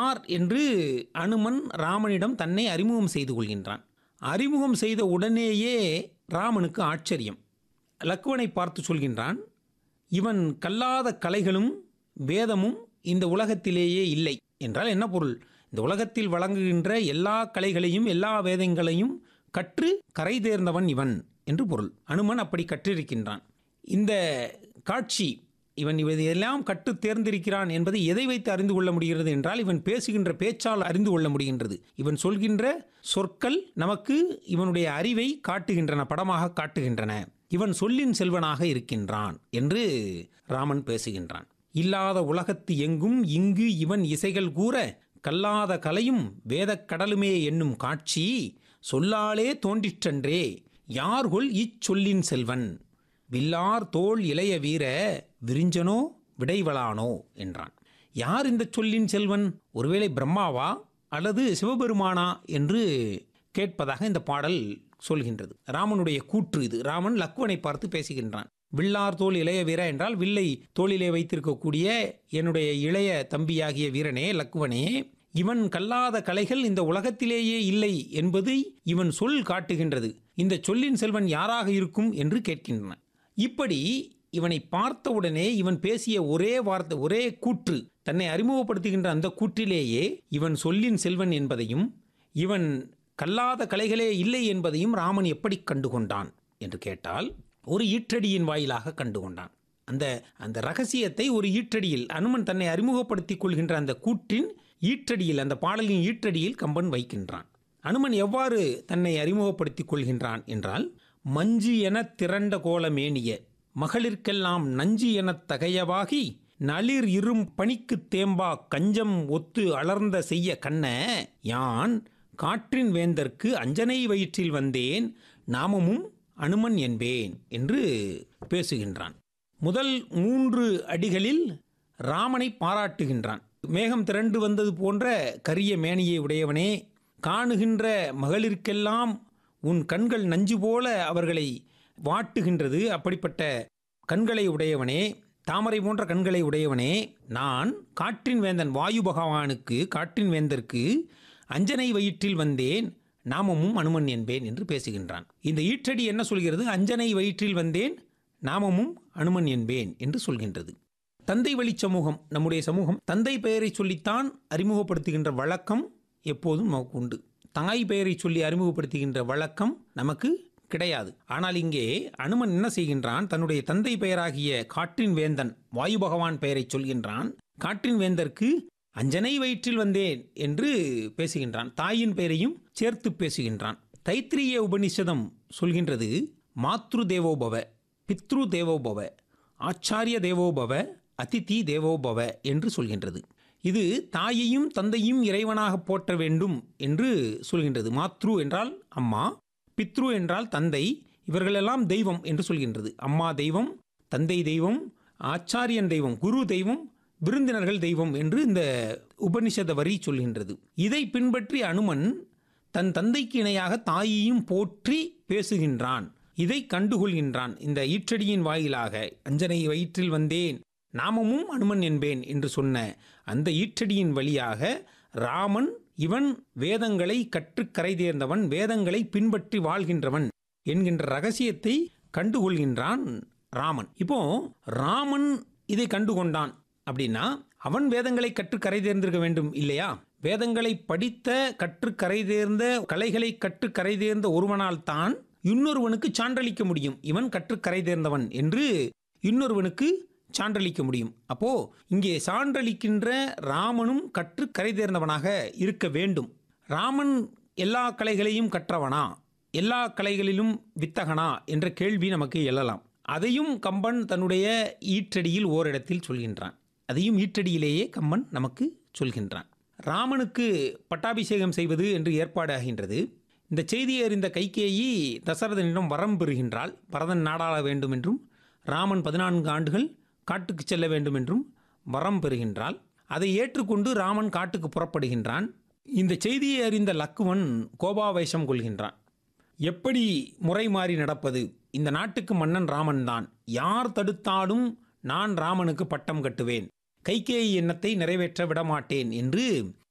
யார் என்று அனுமன் ராமனிடம் தன்னை அறிமுகம் செய்து கொள்கின்றான் அறிமுகம் செய்த உடனேயே ராமனுக்கு ஆச்சரியம் லக்குவனை பார்த்து சொல்கின்றான் இவன் கல்லாத கலைகளும் வேதமும் இந்த உலகத்திலேயே இல்லை என்றால் என்ன பொருள் இந்த உலகத்தில் வழங்குகின்ற எல்லா கலைகளையும் எல்லா வேதங்களையும் கற்று கரை தேர்ந்தவன் இவன் என்று பொருள் அனுமன் அப்படி கற்றிருக்கின்றான் இந்த காட்சி இவன் இதையெல்லாம் கற்று தேர்ந்திருக்கிறான் என்பதை எதை வைத்து அறிந்து கொள்ள முடிகிறது என்றால் இவன் பேசுகின்ற பேச்சால் அறிந்து கொள்ள முடிகின்றது இவன் சொல்கின்ற சொற்கள் நமக்கு இவனுடைய அறிவை காட்டுகின்றன படமாக காட்டுகின்றன இவன் சொல்லின் செல்வனாக இருக்கின்றான் என்று ராமன் பேசுகின்றான் இல்லாத உலகத்து எங்கும் இங்கு இவன் இசைகள் கூற கல்லாத கலையும் வேதக் கடலுமே என்னும் காட்சி சொல்லாலே தோன்றிற்றன்றே யார்கொல் இச்சொல்லின் செல்வன் வில்லார் தோள் இளைய வீர விரிஞ்சனோ விடைவளானோ என்றான் யார் இந்த சொல்லின் செல்வன் ஒருவேளை பிரம்மாவா அல்லது சிவபெருமானா என்று கேட்பதாக இந்த பாடல் சொல்கின்றது ராமனுடைய கூற்று இது ராமன் லக்குவனை பார்த்து பேசுகின்றான் வில்லார் தோல் இளைய வீர என்றால் வில்லை தோளிலே வைத்திருக்கக்கூடிய என்னுடைய இளைய தம்பியாகிய வீரனே லக்குவனே இவன் கல்லாத கலைகள் இந்த உலகத்திலேயே இல்லை என்பதை இவன் சொல் காட்டுகின்றது இந்த சொல்லின் செல்வன் யாராக இருக்கும் என்று கேட்கின்றன இப்படி இவனை பார்த்தவுடனே இவன் பேசிய ஒரே வார்த்தை ஒரே கூற்று தன்னை அறிமுகப்படுத்துகின்ற அந்த கூற்றிலேயே இவன் சொல்லின் செல்வன் என்பதையும் இவன் கல்லாத கலைகளே இல்லை என்பதையும் ராமன் எப்படி கண்டுகொண்டான் என்று கேட்டால் ஒரு ஈற்றடியின் வாயிலாக கண்டுகொண்டான் அந்த அந்த ரகசியத்தை ஒரு ஈற்றடியில் அனுமன் தன்னை அறிமுகப்படுத்திக் கொள்கின்ற அந்த கூற்றின் ஈற்றடியில் அந்த பாடலின் ஈற்றடியில் கம்பன் வைக்கின்றான் அனுமன் எவ்வாறு தன்னை அறிமுகப்படுத்திக் கொள்கின்றான் என்றால் மஞ்சு எனத் திரண்ட கோலமேனிய மகளிர்க்கெல்லாம் நஞ்சு எனத் தகையவாகி நளிர் இரும் பணிக்குத் தேம்பா கஞ்சம் ஒத்து அலர்ந்த செய்ய கண்ண யான் காற்றின் வேந்தற்கு அஞ்சனை வயிற்றில் வந்தேன் நாமமும் அனுமன் என்பேன் என்று பேசுகின்றான் முதல் மூன்று அடிகளில் ராமனை பாராட்டுகின்றான் மேகம் திரண்டு வந்தது போன்ற கரிய மேனியை உடையவனே காணுகின்ற மகளிருக்கெல்லாம் உன் கண்கள் நஞ்சு போல அவர்களை வாட்டுகின்றது அப்படிப்பட்ட கண்களை உடையவனே தாமரை போன்ற கண்களை உடையவனே நான் காற்றின் வேந்தன் வாயு பகவானுக்கு காற்றின் வேந்தற்கு அஞ்சனை வயிற்றில் வந்தேன் நாமமும் அனுமன் என்பேன் என்று பேசுகின்றான் இந்த ஈற்றடி என்ன சொல்கிறது அஞ்சனை வயிற்றில் வந்தேன் நாமமும் அனுமன் என்பேன் என்று சொல்கின்றது தந்தை வழி சமூகம் நம்முடைய சமூகம் தந்தை பெயரை சொல்லித்தான் அறிமுகப்படுத்துகின்ற வழக்கம் எப்போதும் நமக்கு உண்டு தாய் பெயரை சொல்லி அறிமுகப்படுத்துகின்ற வழக்கம் நமக்கு கிடையாது ஆனால் இங்கே அனுமன் என்ன செய்கின்றான் தன்னுடைய தந்தை பெயராகிய காற்றின் வேந்தன் வாயு பகவான் பெயரை சொல்கின்றான் காற்றின் வேந்தற்கு அஞ்சனை வயிற்றில் வந்தேன் என்று பேசுகின்றான் தாயின் பெயரையும் சேர்த்து பேசுகின்றான் தைத்திரிய உபனிஷதம் சொல்கின்றது மாத்ரு தேவோபவ பித்ரு தேவோபவ ஆச்சாரிய தேவோபவ அதிதி தேவோபவ என்று சொல்கின்றது இது தாயையும் தந்தையும் இறைவனாக போற்ற வேண்டும் என்று சொல்கின்றது மாத்ரு என்றால் அம்மா பித்ரு என்றால் தந்தை இவர்களெல்லாம் தெய்வம் என்று சொல்கின்றது அம்மா தெய்வம் தந்தை தெய்வம் ஆச்சாரியன் தெய்வம் குரு தெய்வம் விருந்தினர்கள் தெய்வம் என்று இந்த உபனிஷத வரி சொல்கின்றது இதை பின்பற்றி அனுமன் தன் தந்தைக்கு இணையாக தாயையும் போற்றி பேசுகின்றான் இதை கண்டுகொள்கின்றான் இந்த ஈற்றடியின் வாயிலாக அஞ்சனை வயிற்றில் வந்தேன் நாமமும் அனுமன் என்பேன் என்று சொன்ன அந்த ஈற்றடியின் வழியாக ராமன் இவன் வேதங்களை கற்றுக் கரை தேர்ந்தவன் வேதங்களை பின்பற்றி வாழ்கின்றவன் என்கின்ற ரகசியத்தை கண்டுகொள்கின்றான் ராமன் இப்போ ராமன் இதை கண்டுகொண்டான் அப்படின்னா அவன் வேதங்களை கற்று கரை தேர்ந்திருக்க வேண்டும் இல்லையா வேதங்களை படித்த கற்று கரை தேர்ந்த கலைகளை கற்று கரை தேர்ந்த ஒருவனால் தான் இன்னொருவனுக்கு சான்றளிக்க முடியும் இவன் கற்று கரை தேர்ந்தவன் என்று இன்னொருவனுக்கு சான்றளிக்க முடியும் அப்போ இங்கே சான்றளிக்கின்ற ராமனும் கற்று கரை தேர்ந்தவனாக இருக்க வேண்டும் ராமன் எல்லா கலைகளையும் கற்றவனா எல்லா கலைகளிலும் வித்தகனா என்ற கேள்வி நமக்கு எழலாம் அதையும் கம்பன் தன்னுடைய ஈற்றடியில் ஓரிடத்தில் சொல்கின்றான் அதையும் ஈற்றடியிலேயே கம்பன் நமக்கு சொல்கின்றான் ராமனுக்கு பட்டாபிஷேகம் செய்வது என்று ஏற்பாடு ஆகின்றது இந்த செய்தியை அறிந்த கைகேயி தசரதனிடம் வரம் பெறுகின்றாள் பரதன் நாடாள வேண்டும் என்றும் ராமன் பதினான்கு ஆண்டுகள் காட்டுக்கு செல்ல வேண்டும் என்றும் வரம் பெறுகின்றாள் அதை ஏற்றுக்கொண்டு ராமன் காட்டுக்கு புறப்படுகின்றான் இந்த செய்தியை அறிந்த லக்குவன் கோபாவேஷம் கொள்கின்றான் எப்படி முறை மாறி நடப்பது இந்த நாட்டுக்கு மன்னன் ராமன் தான் யார் தடுத்தாலும் நான் ராமனுக்கு பட்டம் கட்டுவேன் கைகேயி எண்ணத்தை நிறைவேற்ற விடமாட்டேன் என்று